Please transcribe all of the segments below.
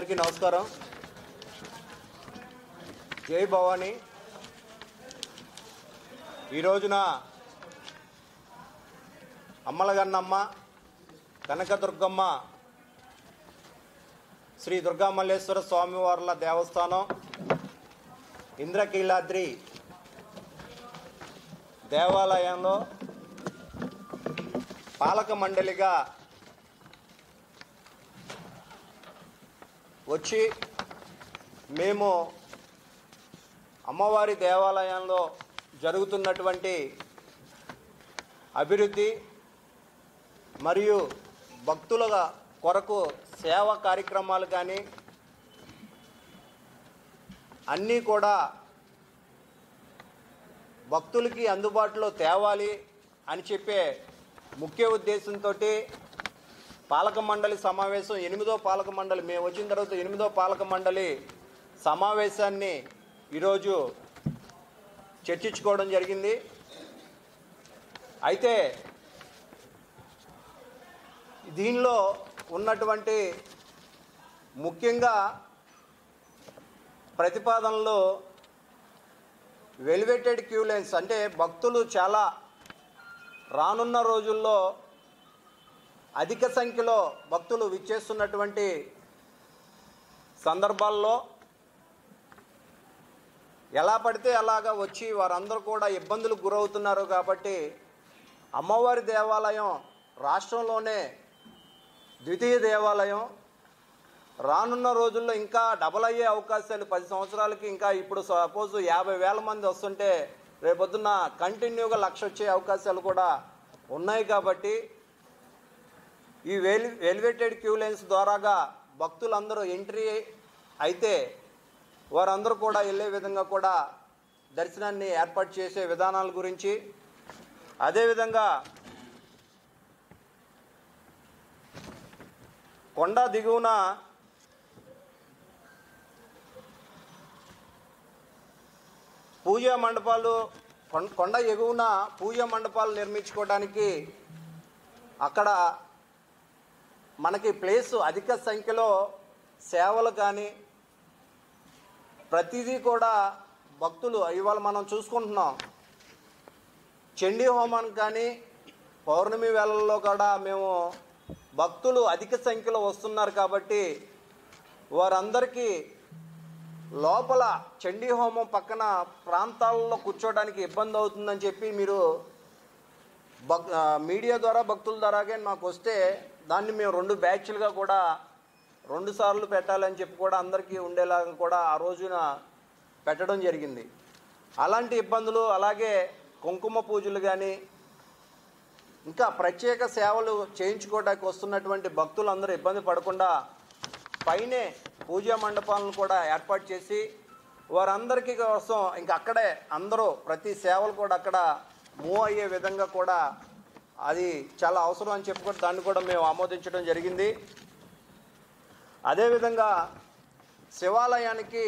అందరికీ నమస్కారం జై భవానీ ఈ రోజున అమ్మలగన్నమ్మ కనకదుర్గమ్మ శ్రీ దుర్గామల్లేశ్వర స్వామివార్ల దేవస్థానం ఇంద్రకీలాద్రి దేవాలయంలో పాలక మండలిగా వచ్చి మేము అమ్మవారి దేవాలయంలో జరుగుతున్నటువంటి అభివృద్ధి మరియు భక్తుల కొరకు సేవా కార్యక్రమాలు కానీ అన్నీ కూడా భక్తులకి అందుబాటులో తేవాలి అని చెప్పే ముఖ్య ఉద్దేశంతో పాలక మండలి సమావేశం ఎనిమిదో పాలక మండలి మేము వచ్చిన తర్వాత ఎనిమిదో పాలక మండలి సమావేశాన్ని ఈరోజు చర్చించుకోవడం జరిగింది అయితే దీనిలో ఉన్నటువంటి ముఖ్యంగా ప్రతిపాదనలు వెలివేటెడ్ క్యూ లైన్స్ అంటే భక్తులు చాలా రానున్న రోజుల్లో అధిక సంఖ్యలో భక్తులు విచ్చేస్తున్నటువంటి సందర్భాల్లో ఎలా పడితే అలాగా వచ్చి వారందరూ కూడా ఇబ్బందులకు గురవుతున్నారు కాబట్టి అమ్మవారి దేవాలయం రాష్ట్రంలోనే ద్వితీయ దేవాలయం రానున్న రోజుల్లో ఇంకా డబల్ అయ్యే అవకాశాలు పది సంవత్సరాలకి ఇంకా ఇప్పుడు సపోజ్ యాభై వేల మంది వస్తుంటే రేపొద్దున కంటిన్యూగా లక్ష వచ్చే అవకాశాలు కూడా ఉన్నాయి కాబట్టి ఈ వెల్ ఎలివేటెడ్ క్యూ లైన్స్ ద్వారాగా భక్తులందరూ ఎంట్రీ అయితే వారందరూ కూడా వెళ్ళే విధంగా కూడా దర్శనాన్ని ఏర్పాటు చేసే విధానాల గురించి అదేవిధంగా కొండ దిగువన పూజా మండపాలు కొం- కొండ ఎగువన పూజా మండపాలు నిర్మించుకోవడానికి అక్కడ మనకి ప్లేస్ అధిక సంఖ్యలో సేవలు కానీ ప్రతిదీ కూడా భక్తులు ఇవాళ మనం చూసుకుంటున్నాం చండీ హోమానికి కానీ పౌర్ణమి వేళల్లో కూడా మేము భక్తులు అధిక సంఖ్యలో వస్తున్నారు కాబట్టి వారందరికీ లోపల చండీ హోమం పక్కన ప్రాంతాల్లో కూర్చోవడానికి ఇబ్బంది అవుతుందని చెప్పి మీరు భక్ ఆ, మీడియా ద్వారా భక్తుల ద్వారాగా మాకు వస్తే దాన్ని మేము రెండు బ్యాచ్లుగా కూడా రెండు సార్లు పెట్టాలని చెప్పి కూడా అందరికీ ఉండేలాగా కూడా ఆ రోజున పెట్టడం జరిగింది అలాంటి ఇబ్బందులు అలాగే కుంకుమ పూజలు కానీ ఇంకా ప్రత్యేక సేవలు చేయించుకోవడానికి వస్తున్నటువంటి భక్తులందరూ ఇబ్బంది పడకుండా పైనే పూజా మండపాలను కూడా ఏర్పాటు చేసి వారందరికీ కోసం ఇంకా అక్కడే అందరూ ప్రతి సేవలు కూడా అక్కడ మూవ్ అయ్యే విధంగా కూడా అది చాలా అవసరం అని చెప్పుకొని దాన్ని కూడా మేము ఆమోదించడం జరిగింది అదేవిధంగా శివాలయానికి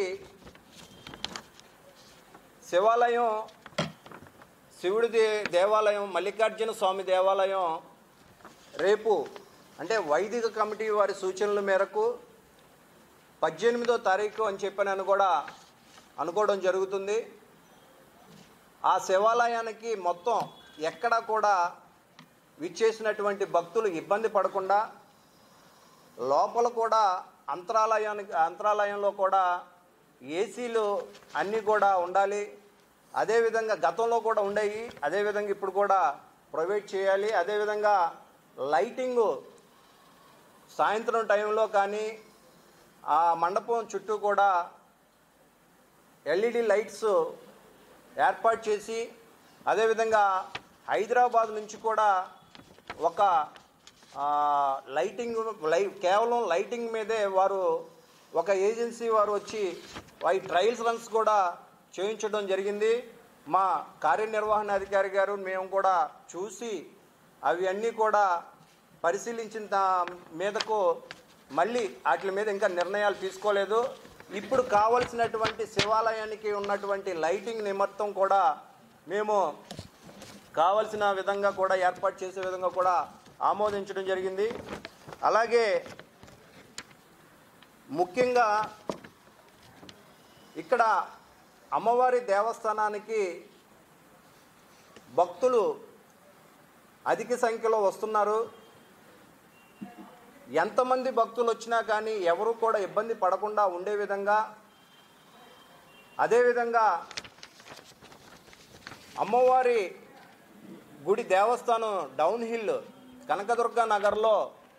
శివాలయం శివుడి దే- దేవాలయం మల్లికార్జున స్వామి దేవాలయం రేపు అంటే వైదిక కమిటీ వారి సూచనల మేరకు పద్దెనిమిదో తారీఖు అని చెప్పనని కూడా అనుకోవడం జరుగుతుంది ఆ శివాలయానికి మొత్తం ఎక్కడ కూడా విచ్చేసినటువంటి భక్తులు ఇబ్బంది పడకుండా లోపల కూడా అంతరాలయానికి అంతరాలయంలో కూడా ఏసీలు అన్నీ కూడా ఉండాలి అదేవిధంగా గతంలో కూడా ఉండేవి అదేవిధంగా ఇప్పుడు కూడా ప్రొవైడ్ చేయాలి అదేవిధంగా లైటింగు సాయంత్రం టైంలో కానీ ఆ మండపం చుట్టూ కూడా ఎల్ఈడి లైట్స్ ఏర్పాటు చేసి అదేవిధంగా హైదరాబాద్ నుంచి కూడా ఒక ఆ, లైటింగ్ లై కేవలం లైటింగ్ మీదే వారు ఒక ఏజెన్సీ వారు వచ్చి ఈ ట్రయల్స్ రన్స్ కూడా చేయించడం జరిగింది మా కార్యనిర్వహణ అధికారి గారు మేము కూడా చూసి అవి అన్నీ కూడా పరిశీలించిన దా- మీదకు మళ్ళీ వాటి మీద ఇంకా నిర్ణయాలు తీసుకోలేదు ఇప్పుడు కావలసినటువంటి శివాలయానికి ఉన్నటువంటి లైటింగ్ నిమిత్తం కూడా మేము కావలసిన విధంగా కూడా ఏర్పాటు చేసే విధంగా కూడా ఆమోదించడం జరిగింది అలాగే ముఖ్యంగా ఇక్కడ అమ్మవారి దేవస్థానానికి భక్తులు అధిక సంఖ్యలో వస్తున్నారు ఎంతమంది భక్తులు వచ్చినా కానీ ఎవరు కూడా ఇబ్బంది పడకుండా ఉండే విధంగా అదేవిధంగా అమ్మవారి గుడి దేవస్థానం డౌన్ హిల్ కనకదుర్గ నగర్లో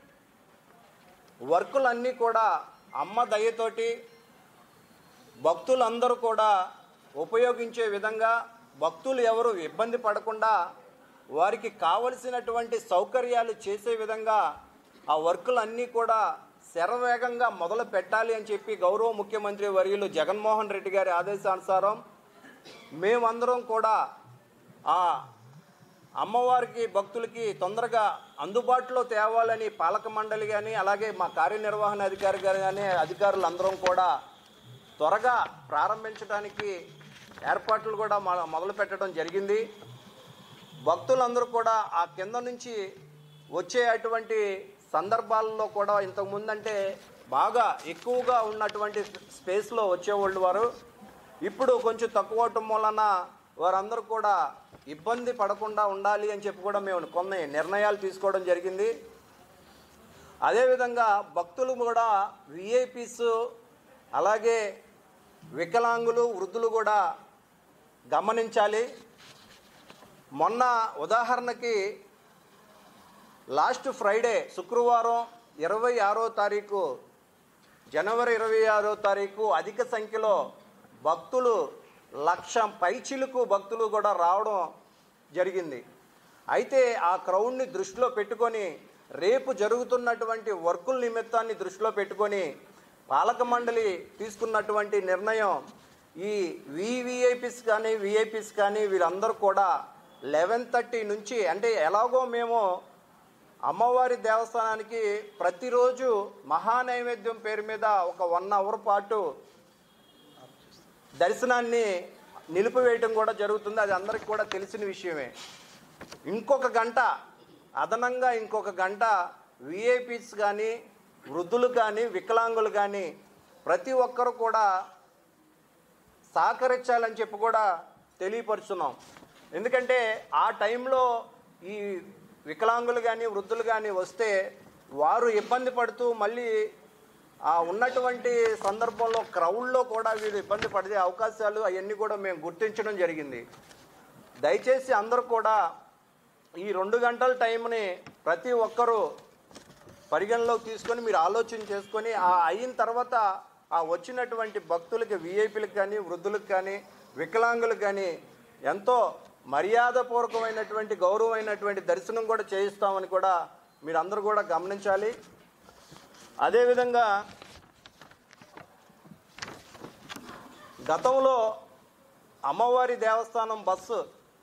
వర్కులన్నీ కూడా అమ్మ దయతోటి భక్తులందరూ కూడా ఉపయోగించే విధంగా భక్తులు ఎవరు ఇబ్బంది పడకుండా వారికి కావలసినటువంటి సౌకర్యాలు చేసే విధంగా ఆ వర్కులన్నీ కూడా శరవేగంగా మొదలు పెట్టాలి అని చెప్పి గౌరవ ముఖ్యమంత్రి వర్యులు జగన్మోహన్ రెడ్డి గారి ఆదేశానుసారం మేమందరం కూడా ఆ అమ్మవారికి భక్తులకి తొందరగా అందుబాటులో తేవాలని పాలక మండలి కానీ అలాగే మా కార్యనిర్వహణ అధికారి గారు కానీ అధికారులు అందరం కూడా త్వరగా ప్రారంభించడానికి ఏర్పాట్లు కూడా మొ- మొదలు పెట్టడం జరిగింది భక్తులందరూ కూడా ఆ కింద నుంచి వచ్చే అటువంటి సందర్భాల్లో కూడా ఇంతకుముందు అంటే బాగా ఎక్కువగా ఉన్నటువంటి స్పేస్లో వచ్చేవాళ్ళు వారు ఇప్పుడు కొంచెం తక్కువ అవటం వలన వారందరూ కూడా ఇబ్బంది పడకుండా ఉండాలి అని చెప్పి కూడా మేము కొన్ని నిర్ణయాలు తీసుకోవడం జరిగింది అదేవిధంగా భక్తులు కూడా విఐపీస్ అలాగే వికలాంగులు వృద్ధులు కూడా గమనించాలి మొన్న ఉదాహరణకి లాస్ట్ ఫ్రైడే శుక్రవారం ఇరవై ఆరో తారీఖు జనవరి ఇరవై ఆరో తారీఖు అధిక సంఖ్యలో భక్తులు లక్ష పైచిలుకు భక్తులు కూడా రావడం జరిగింది అయితే ఆ క్రౌడ్ని దృష్టిలో పెట్టుకొని రేపు జరుగుతున్నటువంటి వర్కుల నిమిత్తాన్ని దృష్టిలో పెట్టుకొని పాలక మండలి తీసుకున్నటువంటి నిర్ణయం ఈ వివిఐపీస్ కానీ విఐపీస్ కానీ వీరందరూ కూడా లెవెన్ థర్టీ నుంచి అంటే ఎలాగో మేము అమ్మవారి దేవస్థానానికి ప్రతిరోజు మహానైవేద్యం పేరు మీద ఒక వన్ అవర్ పాటు దర్శనాన్ని నిలిపివేయటం కూడా జరుగుతుంది అది అందరికీ కూడా తెలిసిన విషయమే ఇంకొక గంట అదనంగా ఇంకొక గంట విఐపీస్ కానీ వృద్ధులు కానీ వికలాంగులు కానీ ప్రతి ఒక్కరు కూడా సహకరించాలని చెప్పి కూడా తెలియపరుస్తున్నాం ఎందుకంటే ఆ టైంలో ఈ వికలాంగులు కానీ వృద్ధులు కానీ వస్తే వారు ఇబ్బంది పడుతూ మళ్ళీ ఆ ఉన్నటువంటి సందర్భంలో క్రౌడ్లో కూడా వీరు ఇబ్బంది పడే అవకాశాలు అవన్నీ కూడా మేము గుర్తించడం జరిగింది దయచేసి అందరూ కూడా ఈ రెండు గంటల టైంని ప్రతి ఒక్కరూ పరిగణలోకి తీసుకొని మీరు ఆలోచన చేసుకొని ఆ అయిన తర్వాత ఆ వచ్చినటువంటి భక్తులకి విఐపీలకు కానీ వృద్ధులకు కానీ వికలాంగులకు కానీ ఎంతో మర్యాదపూర్వకమైనటువంటి గౌరవమైనటువంటి దర్శనం కూడా చేయిస్తామని కూడా మీరు అందరూ కూడా గమనించాలి అదేవిధంగా గతంలో అమ్మవారి దేవస్థానం బస్సు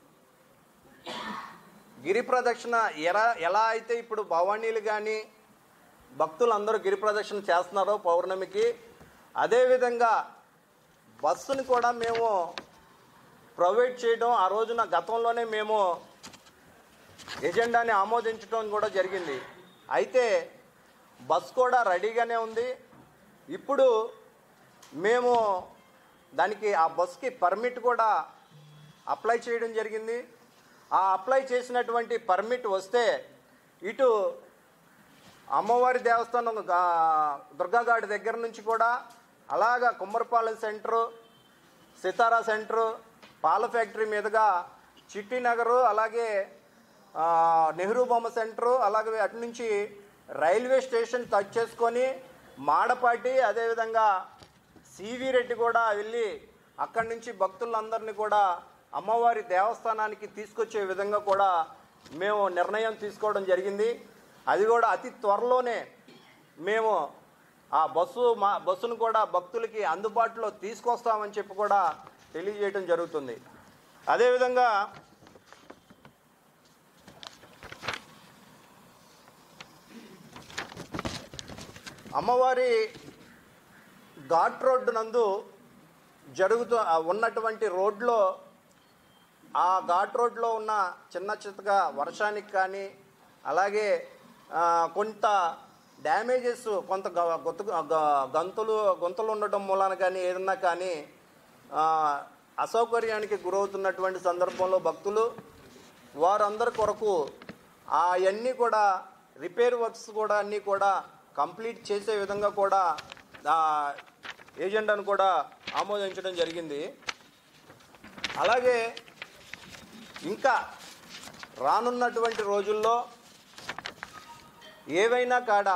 గిరి ప్రదక్షిణ ఎలా ఎలా అయితే ఇప్పుడు భవానీలు కానీ భక్తులందరూ గిరి ప్రదక్షిణ చేస్తున్నారో పౌర్ణమికి అదేవిధంగా బస్సుని కూడా మేము ప్రొవైడ్ చేయడం ఆ రోజున గతంలోనే మేము ఎజెండాని ఆమోదించడం కూడా జరిగింది అయితే బస్ కూడా రెడీగానే ఉంది ఇప్పుడు మేము దానికి ఆ బస్కి పర్మిట్ కూడా అప్లై చేయడం జరిగింది ఆ అప్లై చేసినటువంటి పర్మిట్ వస్తే ఇటు అమ్మవారి దేవస్థానం గా- దుర్గాగాడి దగ్గర నుంచి కూడా అలాగా కుమ్మరపాలెం సెంటరు సితారా సెంటరు పాల ఫ్యాక్టరీ మీదుగా చిట్టి నగరు అలాగే ఆ, నెహ్రూ బొమ్మ సెంటరు అలాగే అటు నుంచి రైల్వే స్టేషన్ టచ్ చేసుకొని మాడపాటి అదేవిధంగా సివి రెడ్డి కూడా వెళ్ళి అక్కడి నుంచి భక్తులందరినీ కూడా అమ్మవారి దేవస్థానానికి తీసుకొచ్చే విధంగా కూడా మేము నిర్ణయం తీసుకోవడం జరిగింది అది కూడా అతి త్వరలోనే మేము ఆ బస్సు మా బస్సును కూడా భక్తులకి అందుబాటులో తీసుకొస్తామని చెప్పి కూడా తెలియజేయడం జరుగుతుంది అదేవిధంగా అమ్మవారి ఘాట్ రోడ్డు నందు జరుగుతూ ఆ ఉన్నటువంటి రోడ్లో ఆ ఘాట్ రోడ్లో ఉన్న చిన్న చిత్తగా వర్షానికి కానీ అలాగే ఆ, కొంత డ్యామేజెస్ కొంత గ- గొత్తు గ- గంతులు గొంతులు ఉండటం మూలాన కానీ ఏదన్నా కానీ ఆ, అసౌకర్యానికి గురవుతున్నటువంటి సందర్భంలో భక్తులు వారందరి కొరకు అవన్నీ కూడా రిపేర్ వర్క్స్ కూడా అన్నీ కూడా కంప్లీట్ చేసే విధంగా కూడా ఆ ఏజెండాను కూడా ఆమోదించడం జరిగింది అలాగే ఇంకా రానున్నటువంటి రోజుల్లో ఏవైనా కాడ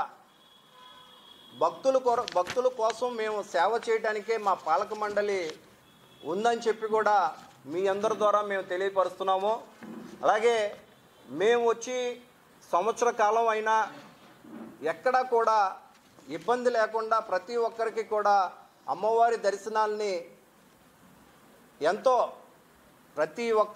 భక్తుల కొర భక్తుల కోసం మేము సేవ చేయడానికే మా పాలక మండలి ఉందని చెప్పి కూడా మీ అందరి ద్వారా మేము తెలియపరుస్తున్నాము అలాగే మేము వచ్చి సంవత్సర కాలం అయినా ఎక్కడా కూడా ఇబ్బంది లేకుండా ప్రతి ఒక్కరికి కూడా అమ్మవారి దర్శనాల్ని ఎంతో ప్రతి ఒక్క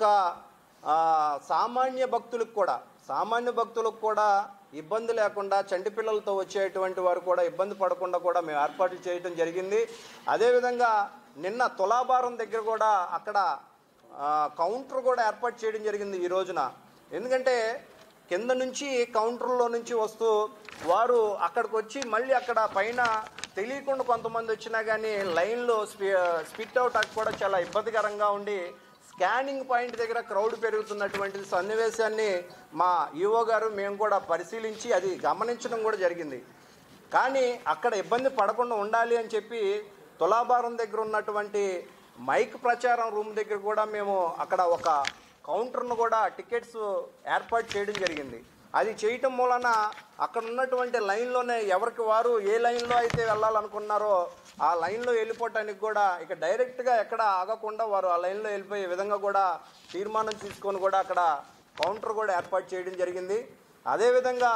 ఆ, సామాన్య భక్తులకు కూడా సామాన్య భక్తులకు కూడా ఇబ్బంది లేకుండా చంటి పిల్లలతో వచ్చేటువంటి వారు కూడా ఇబ్బంది పడకుండా కూడా మేము ఏర్పాట్లు చేయడం జరిగింది అదేవిధంగా నిన్న తులాభారం దగ్గర కూడా అక్కడ ఆ, కౌంటర్ కూడా ఏర్పాటు చేయడం జరిగింది ఈ రోజున ఎందుకంటే కింద నుంచి కౌంటర్లో నుంచి వస్తూ వారు అక్కడికి వచ్చి మళ్ళీ అక్కడ పైన తెలియకుండా కొంతమంది వచ్చినా కానీ లైన్లో స్పీ స్పిట్ అవుట్ అక్కడ కూడా చాలా ఇబ్బందికరంగా ఉండి స్కానింగ్ పాయింట్ దగ్గర క్రౌడ్ పెరుగుతున్నటువంటి సన్నివేశాన్ని మా ఈఓ గారు మేము కూడా పరిశీలించి అది గమనించడం కూడా జరిగింది కానీ అక్కడ ఇబ్బంది పడకుండా ఉండాలి అని చెప్పి తులాభారం దగ్గర ఉన్నటువంటి మైక్ ప్రచారం రూమ్ దగ్గర కూడా మేము అక్కడ ఒక కౌంటర్ను కూడా టికెట్స్ ఏర్పాటు చేయడం జరిగింది అది చేయటం మూలన అక్కడ ఉన్నటువంటి లైన్లోనే ఎవరికి వారు ఏ లైన్లో అయితే వెళ్ళాలనుకున్నారో ఆ లైన్లో వెళ్ళిపోవటానికి కూడా ఇక డైరెక్ట్గా ఎక్కడ ఆగకుండా వారు ఆ లైన్లో వెళ్ళిపోయే విధంగా కూడా తీర్మానం తీసుకొని కూడా అక్కడ కౌంటర్ కూడా ఏర్పాటు చేయడం జరిగింది అదేవిధంగా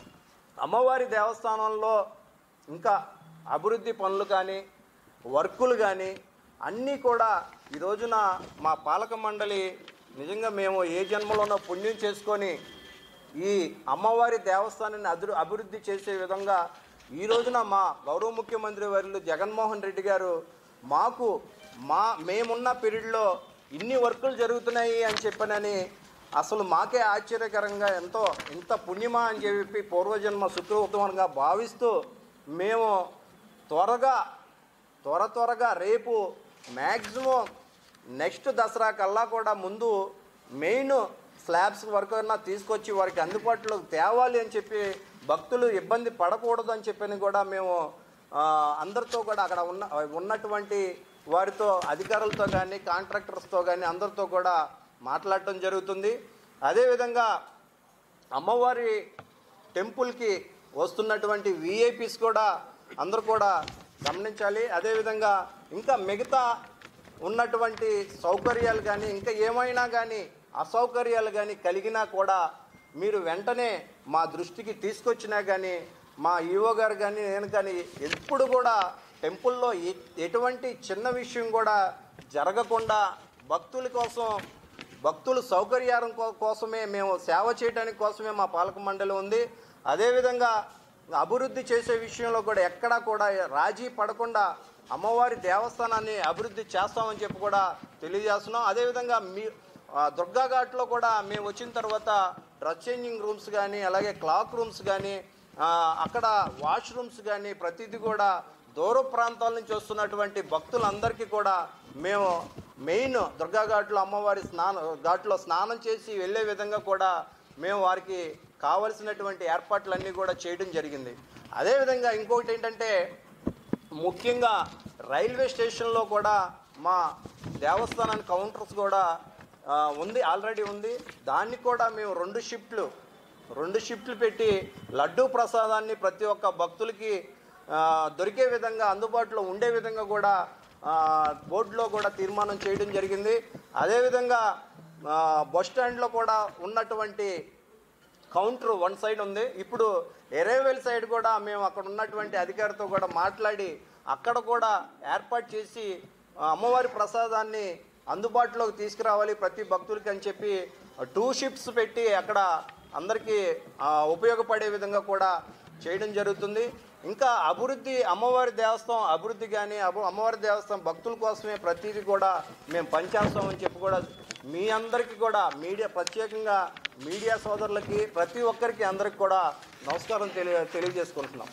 అమ్మవారి దేవస్థానంలో ఇంకా అభివృద్ధి పనులు కానీ వర్కులు కానీ అన్నీ కూడా ఈ రోజున మా పాలక మండలి నిజంగా మేము ఏ జన్మలోనో పుణ్యం చేసుకొని ఈ అమ్మవారి దేవస్థానాన్ని అభివృ అభివృద్ధి చేసే విధంగా ఈ రోజున మా గౌరవ ముఖ్యమంత్రి వర్యులు జగన్మోహన్ రెడ్డి గారు మాకు మా మేమున్న పీరియడ్లో ఇన్ని వర్కులు జరుగుతున్నాయి అని చెప్పనని అసలు మాకే ఆశ్చర్యకరంగా ఎంతో ఇంత పుణ్యమా అని చెప్పి పూర్వజన్మ సుకృతంగా భావిస్తూ మేము త్వరగా త్వర త్వరగా రేపు మ్యాక్సిమం నెక్స్ట్ దసరా కల్లా కూడా ముందు మెయిన్ స్లాబ్స్ వరకు అన్నా తీసుకొచ్చి వారికి అందుబాటులోకి తేవాలి అని చెప్పి భక్తులు ఇబ్బంది పడకూడదు అని చెప్పని కూడా మేము ఆ, అందరితో కూడా అక్కడ ఉన్న ఉన్నటువంటి వారితో అధికారులతో కానీ కాంట్రాక్టర్స్తో కానీ అందరితో కూడా మాట్లాడటం జరుగుతుంది అదేవిధంగా అమ్మవారి టెంపుల్కి వస్తున్నటువంటి విఐపీస్ కూడా అందరూ కూడా గమనించాలి అదేవిధంగా ఇంకా మిగతా ఉన్నటువంటి సౌకర్యాలు కానీ ఇంకా ఏమైనా కానీ అసౌకర్యాలు కానీ కలిగినా కూడా మీరు వెంటనే మా దృష్టికి తీసుకొచ్చినా కానీ మా ఈవో గారు కానీ నేను కానీ ఎప్పుడు కూడా టెంపుల్లో ఎ- ఎటువంటి చిన్న విషయం కూడా జరగకుండా భక్తుల కోసం భక్తుల సౌకర్యారం కో- కోసమే మేము సేవ చేయడానికి కోసమే మా పాలక మండలి ఉంది అదేవిధంగా అభివృద్ధి చేసే విషయంలో కూడా ఎక్కడా కూడా రాజీ పడకుండా అమ్మవారి దేవస్థానాన్ని అభివృద్ధి చేస్తామని చెప్పి కూడా తెలియజేస్తున్నాం అదేవిధంగా మీ ఆ, దుర్గా ఘాట్లో కూడా మేము వచ్చిన తర్వాత డ్రెస్ చేంజింగ్ రూమ్స్ కానీ అలాగే క్లాక్ రూమ్స్ కానీ ఆ, అక్కడ వాష్రూమ్స్ కానీ ప్రతిదీ కూడా దూర ప్రాంతాల నుంచి వస్తున్నటువంటి భక్తులందరికీ కూడా మేము మెయిన్ దుర్గా ఘాట్లో అమ్మవారి స్నానం ఘాట్లో స్నానం చేసి వెళ్ళే విధంగా కూడా మేము వారికి కావలసినటువంటి ఏర్పాట్లన్నీ కూడా చేయడం జరిగింది అదేవిధంగా ఇంకొకటి ఏంటంటే ముఖ్యంగా రైల్వే స్టేషన్లో కూడా మా దేవస్థానానికి కౌంటర్స్ కూడా ఆ, ఉంది ఆల్రెడీ ఉంది దాన్ని కూడా మేము రెండు షిఫ్ట్లు రెండు షిఫ్ట్లు పెట్టి లడ్డూ ప్రసాదాన్ని ప్రతి ఒక్క భక్తులకి ఆ, దొరికే విధంగా అందుబాటులో ఉండే విధంగా కూడా ఆ, బోర్డులో కూడా తీర్మానం చేయడం జరిగింది అదేవిధంగా ఆ, బస్ స్టాండ్లో కూడా ఉన్నటువంటి కౌంటర్ వన్ సైడ్ ఉంది ఇప్పుడు ఎరేవెల్ సైడ్ కూడా మేము అక్కడ ఉన్నటువంటి అధికారితో కూడా మాట్లాడి అక్కడ కూడా ఏర్పాటు చేసి ఆ, అమ్మవారి ప్రసాదాన్ని అందుబాటులోకి తీసుకురావాలి ప్రతి భక్తులకి అని చెప్పి టూ షిఫ్ట్స్ పెట్టి అక్కడ అందరికీ ఆ, ఉపయోగపడే విధంగా కూడా చేయడం జరుగుతుంది ఇంకా అభివృద్ధి అమ్మవారి దేవస్థానం అభివృద్ధి కానీ అబు అమ్మవారి దేవస్థానం భక్తుల కోసమే ప్రతిదీ కూడా మేము పనిచేస్తామని చెప్పి కూడా మీ అందరికీ కూడా మీడియా ప్రత్యేకంగా మీడియా సోదరులకి ప్రతి ఒక్కరికి అందరికి కూడా నమస్కారం తెలియ తెలియజేసుకుంటున్నాం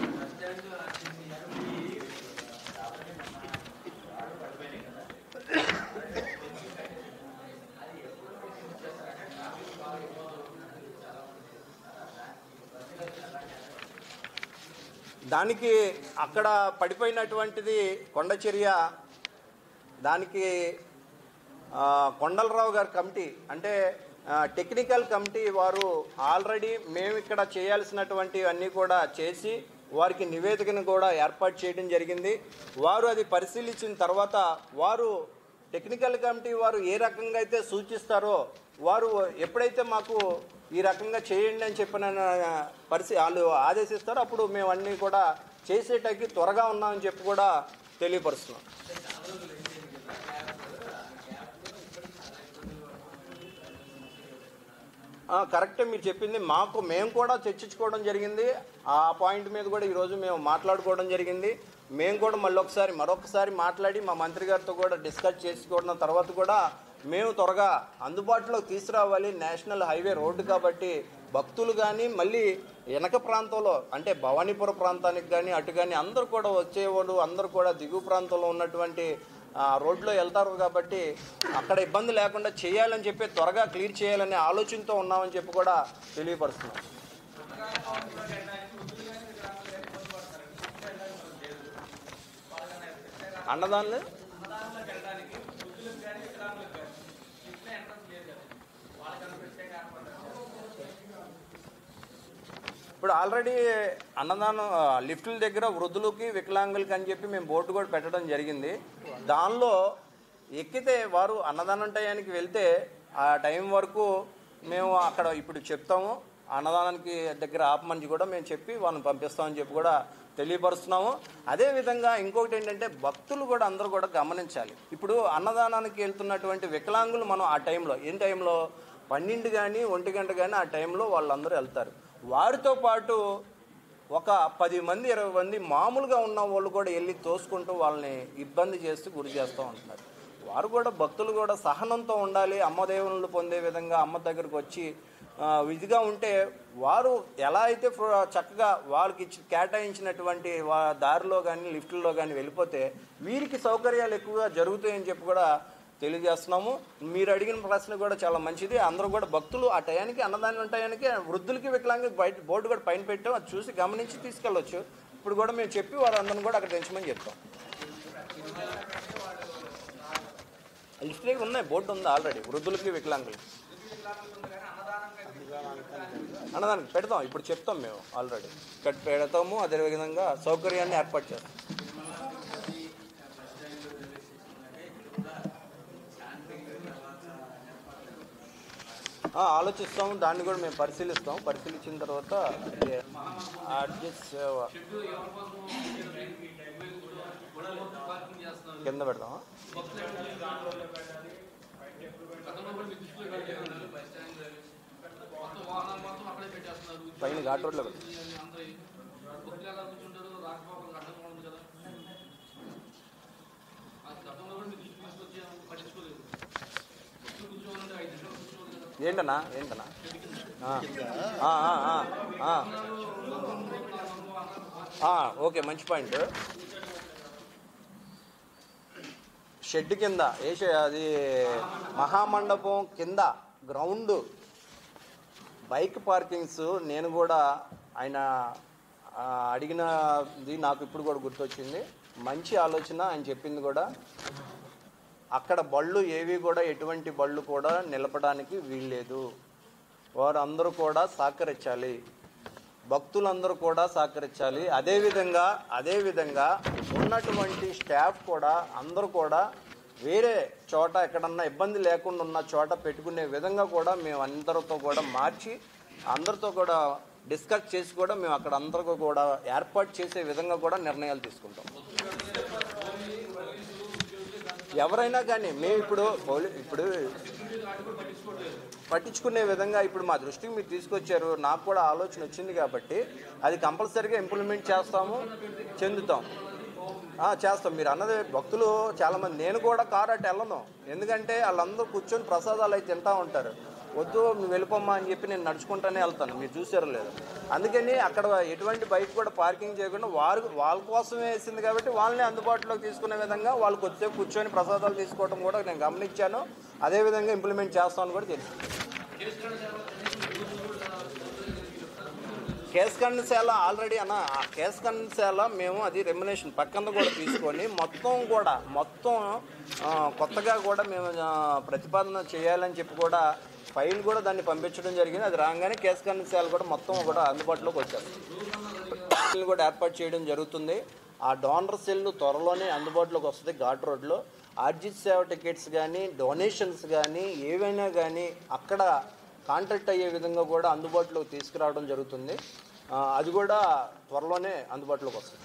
దానికి అక్కడ పడిపోయినటువంటిది కొండచర్య దానికి ఆ, కొండలరావు గారి కమిటీ అంటే ఆ, టెక్నికల్ కమిటీ వారు ఆల్రెడీ మేము ఇక్కడ చేయాల్సినటువంటి అన్నీ కూడా చేసి వారికి నివేదికను కూడా ఏర్పాటు చేయడం జరిగింది వారు అది పరిశీలించిన తర్వాత వారు టెక్నికల్ కమిటీ వారు ఏ రకంగా అయితే సూచిస్తారో వారు ఎప్పుడైతే మాకు ఈ రకంగా చేయండి అని చెప్పిన పరిస్థితి వాళ్ళు ఆదేశిస్తారో అప్పుడు మేము అన్నీ కూడా చేసేటకి త్వరగా ఉన్నామని చెప్పి కూడా తెలియపరుస్తున్నాం ఆ, కరెక్టే మీరు చెప్పింది మాకు మేము కూడా చర్చించుకోవడం జరిగింది ఆ పాయింట్ మీద కూడా ఈరోజు మేము మాట్లాడుకోవడం జరిగింది మేము కూడా మళ్ళీ ఒకసారి మరొకసారి మాట్లాడి మా మంత్రి గారితో కూడా డిస్కస్ చేసుకోవడం తర్వాత కూడా మేము త్వరగా అందుబాటులోకి తీసుకురావాలి నేషనల్ హైవే రోడ్డు కాబట్టి భక్తులు కానీ మళ్ళీ వెనక ప్రాంతంలో అంటే భవానీపుర ప్రాంతానికి కానీ అటు కానీ అందరూ కూడా వచ్చేవాళ్ళు అందరూ కూడా దిగువ ప్రాంతంలో ఉన్నటువంటి ఆ, రోడ్లో వెళ్తారు కాబట్టి అక్కడ ఇబ్బంది లేకుండా చేయాలని చెప్పి త్వరగా క్లియర్ చేయాలనే ఆలోచనతో ఉన్నామని చెప్పి కూడా తెలియపరుస్తున్నాం అన్నదాన్ని ఇప్పుడు ఆల్రెడీ అన్నదానం ఆ, లిఫ్టుల దగ్గర వృద్ధులకి వికలాంగులకి అని చెప్పి మేము బోర్డు కూడా పెట్టడం జరిగింది దానిలో ఎక్కితే వారు అన్నదానం టయానికి వెళ్తే ఆ టైం వరకు మేము అక్కడ ఇప్పుడు చెప్తాము అన్నదానానికి దగ్గర ఆపమని కూడా మేము చెప్పి వాళ్ళని పంపిస్తామని చెప్పి కూడా తెలియపరుస్తున్నాము అదేవిధంగా ఇంకొకటి ఏంటంటే భక్తులు కూడా అందరూ కూడా గమనించాలి ఇప్పుడు అన్నదానానికి వెళ్తున్నటువంటి వికలాంగులు మనం ఆ టైంలో ఏం టైంలో పన్నెండు కానీ ఒంటి గంట కానీ ఆ టైంలో వాళ్ళందరూ వెళ్తారు వారితో పాటు ఒక పది మంది ఇరవై మంది మామూలుగా ఉన్న వాళ్ళు కూడా వెళ్ళి తోసుకుంటూ వాళ్ళని ఇబ్బంది చేస్తూ గురి చేస్తూ ఉంటున్నారు వారు కూడా భక్తులు కూడా సహనంతో ఉండాలి అమ్మ దేవుళ్ళు పొందే విధంగా అమ్మ దగ్గరకు వచ్చి ఆ, విధిగా ఉంటే వారు ఎలా అయితే ఫ్ర- చక్కగా వాళ్ళకి ఇచ్చి కేటాయించినటువంటి వా దారిలో కానీ లిఫ్ట్లో కానీ వెళ్ళిపోతే వీరికి సౌకర్యాలు ఎక్కువగా జరుగుతాయని చెప్పి కూడా తెలియజేస్తున్నాము మీరు అడిగిన ప్రశ్న కూడా చాలా మంచిది అందరూ కూడా భక్తులు ఆ టయానికి అన్నదానం టయానికి వృద్ధులకి వికలాంగి బయట బోర్డు కూడా పైన పెట్టాం అది చూసి గమనించి తీసుకెళ్ళొచ్చు ఇప్పుడు కూడా మేము చెప్పి వాళ్ళందరిని కూడా అక్కడ తెంచమని చెప్తాం లిస్టులో ఉన్నాయి బోర్డు ఉంది ఆల్రెడీ వృద్ధులకి వికలాంగులకి అన్నదానికి పెడతాం ఇప్పుడు చెప్తాం మేము ఆల్రెడీ ఇక్కడ పెడతాము అదేవిధంగా సౌకర్యాన్ని ఏర్పాటు చేస్తాం ఆ, ఆలోచిస్తాం దాన్ని కూడా మేము పరిశీలిస్తాం పరిశీలించిన తర్వాత అడ్జస్ట్ కింద పెడతామా పైన ఘాట్ రోడ్లో పెడతాం ఏంటన్నా ఏంటన్నా ఆ. ఆ, ఆ, ఆ, ఆ. ఆ, ఓకే మంచి పాయింట్ షెడ్ కింద ఏ షె- అది మహామండపం కింద గ్రౌండ్ బైక్ పార్కింగ్స్ నేను కూడా ఆయన ఆ, అడిగినది నాకు ఇప్పుడు కూడా గుర్తొచ్చింది మంచి ఆలోచన ఆయన చెప్పింది కూడా అక్కడ బళ్ళు ఏవి కూడా ఎటువంటి బళ్ళు కూడా నిలపడానికి వీల్లేదు వారు అందరూ కూడా సహకరించాలి భక్తులందరూ కూడా సహకరించాలి అదేవిధంగా అదేవిధంగా ఉన్నటువంటి స్టాఫ్ కూడా అందరూ కూడా వేరే చోట ఎక్కడన్నా ఇబ్బంది లేకుండా ఉన్న చోట పెట్టుకునే విధంగా కూడా మేము అందరితో కూడా మార్చి అందరితో కూడా డిస్కస్ చేసి కూడా మేము అక్కడ అందరికీ కూడా ఏర్పాటు చేసే విధంగా కూడా నిర్ణయాలు తీసుకుంటాం ఎవరైనా కానీ మేము ఇప్పుడు పోలీ ఇప్పుడు పట్టించుకునే విధంగా ఇప్పుడు మా దృష్టికి మీరు తీసుకొచ్చారు నాకు కూడా ఆలోచన వచ్చింది కాబట్టి అది కంపల్సరీగా ఇంప్లిమెంట్ చేస్తాము చెందుతాం ఆ, చేస్తాం మీరు అన్నది భక్తులు చాలామంది నేను కూడా కారు అటు వెళ్ళను ఎందుకంటే వాళ్ళందరూ కూర్చొని ప్రసాదాలు అయితే తింటూ ఉంటారు వద్దు నువ్వు వెళ్ళిపోమ్మా అని చెప్పి నేను నడుచుకుంటానే వెళ్తాను మీరు చూసారో లేదు అందుకని అక్కడ ఎటువంటి బైక్ కూడా పార్కింగ్ చేయకుండా వారు వాళ్ళ కోసం వేసింది కాబట్టి వాళ్ళని అందుబాటులోకి తీసుకునే విధంగా వాళ్ళు కొద్దిసేపు కూర్చొని ప్రసాదాలు తీసుకోవడం కూడా నేను గమనించాను అదేవిధంగా ఇంప్లిమెంట్ చేస్తామని కూడా తెలుసు కేస్ కండశాల ఆల్రెడీ అన్న ఆ కేస్ కండశాల మేము అది రెమ్యునేషన్ పక్కన కూడా తీసుకొని మొత్తం కూడా మొత్తం ఆ, కొత్తగా కూడా మేము ఆ, ప్రతిపాదన చేయాలని చెప్పి కూడా ఫైల్ కూడా దాన్ని పంపించడం జరిగింది అది రాగానే కేస్ కండశాల కూడా మొత్తం కూడా అందుబాటులోకి వచ్చారు సెల్ కూడా ఏర్పాటు చేయడం జరుగుతుంది ఆ డోనర్ సెల్ త్వరలోనే అందుబాటులోకి వస్తుంది ఘాట్ రోడ్లో ఆర్జిత్ సేవ టికెట్స్ కానీ డొనేషన్స్ కానీ ఏవైనా కానీ అక్కడ కాంటాక్ట్ అయ్యే విధంగా కూడా అందుబాటులోకి తీసుకురావడం జరుగుతుంది ఆ, అది కూడా త్వరలోనే అందుబాటులోకి వస్తుంది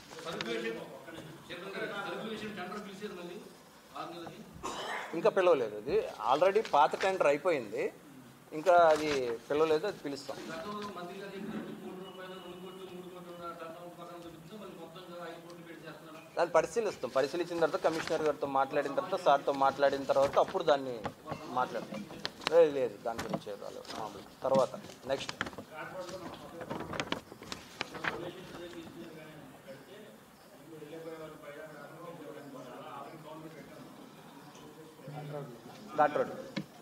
ఇంకా పిలవలేదు అది ఆల్రెడీ పాత టెండర్ అయిపోయింది ఇంకా అది పిలవలేదు అది పిలుస్తాం దాన్ని పరిశీలిస్తాం పరిశీలించిన తర్వాత కమిషనర్ గారితో మాట్లాడిన తర్వాత సార్తో మాట్లాడిన తర్వాత అప్పుడు దాన్ని మాట్లాడతాం లేదు లేదు దాని గురించి ఏం రాలేదు మామూలు తర్వాత నెక్స్ట్ ఘాట్ రోడ్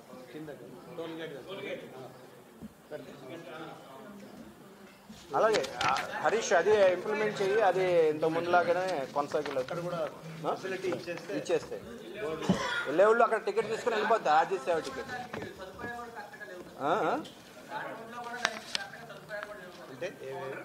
అలాగే ఆ, హరీష్ అది ఇంప్లిమెంట్ చెయ్యి అది ఇంత ముందులాగానే కొనసాగలేదు కూడా ఆ? ఫెసిలిటీ ఇచ్చేస్తే ఇచ్చేస్తే వెళ్ళే వాళ్ళు అక్కడ టికెట్ తీసుకుని వెళ్ళిపోద్ది ఆర్జీ సేవ టికెట్ ఆ, ఆ? అంటే ఏవే-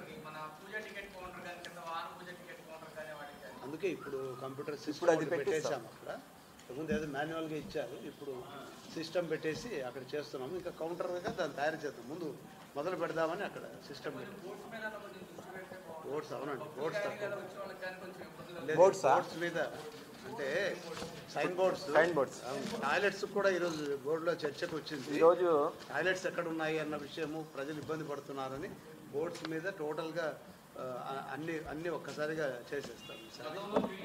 అందుకే ఇప్పుడు కంప్యూటర్ ఇప్పుడు సిస్టమ్ అది పెట్టిస్తాం. పెట్టేసాము అక్కడ ముందు ఏదో మాన్యువల్గా ఇచ్చారు ఇప్పుడు సిస్టమ్ పెట్టేసి అక్కడ చేస్తున్నాము ఇంకా కౌంటర్గా దాన్ని తయారు చేద్దాం ముందు మొదలు పెడదామని అక్కడ సిస్టమ్ పెట్టి ఓట్స్ అవునండి ఓట్స్ Boards ఆ? బోర్డ్స్ మీద అంటే sign boards Sign boards. Toilets కూడా ఈరోజు బోర్డులో చర్చకు వచ్చింది ఈరోజు టాయిలెట్స్ ఎక్కడ ఉన్నాయి అన్న విషయము ప్రజలు ఇబ్బంది పడుతున్నారని బోర్డ్స్ మీద టోటల్గా ఆ, అన్ని అన్ని ఒక్కసారిగా చేసేస్తాం ఈసారి.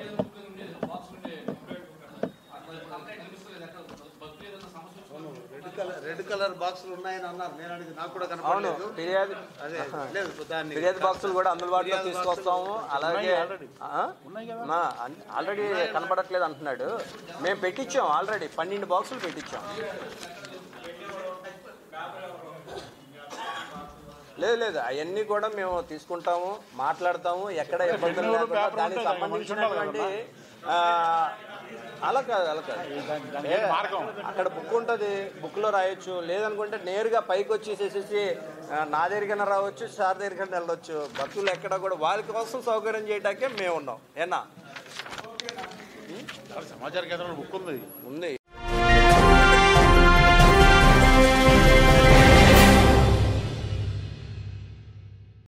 అవును రెడ్ కలర్ రెడ్ కలర్ బాక్సులు ఉన్నాయని అన్నారు నేను అడిగి నాకు కూడా అవును కనపడలేదు ఫిర్యాదు అదే లేదు దాన్ని ఫిర్యాదు బాక్సులు కూడా అందుబాటులో ఫిర్యాదు తీసుకొస్తాము అలాగే ఆ? మా, అన్- ఆల్రెడీ కనపడట్లేదు అంటున్నాడు మేము పెట్టించాం ఆల్రెడీ పన్నెండు బాక్సులు పెట్టించాం లేదు లేదు అవన్నీ కూడా మేము తీసుకుంటాము మాట్లాడతాము ఎక్కడ ఇబ్బందులు లేకుండా దానికి సంబంధించినటువంటి ఆ, అలా కాదు అలా కాదు ఏ, అక్కడ బుక్ ఉంటుంది బుక్లో రాయొచ్చు లేదనుకుంటే నేరుగా పైకి వచ్చేసేసేసి ఆ, నా దగ్గరికైనా రావచ్చు సార్ దగ్గరికైనా వెళ్ళొచ్చు భక్తులు ఎక్కడ కూడా వాళ్ళ కోసం సౌకర్యం చేయడానికే మేము ఉన్నాం ఏనా సమాచార కేంద్రంలో బుక్ ఉంది ఉంది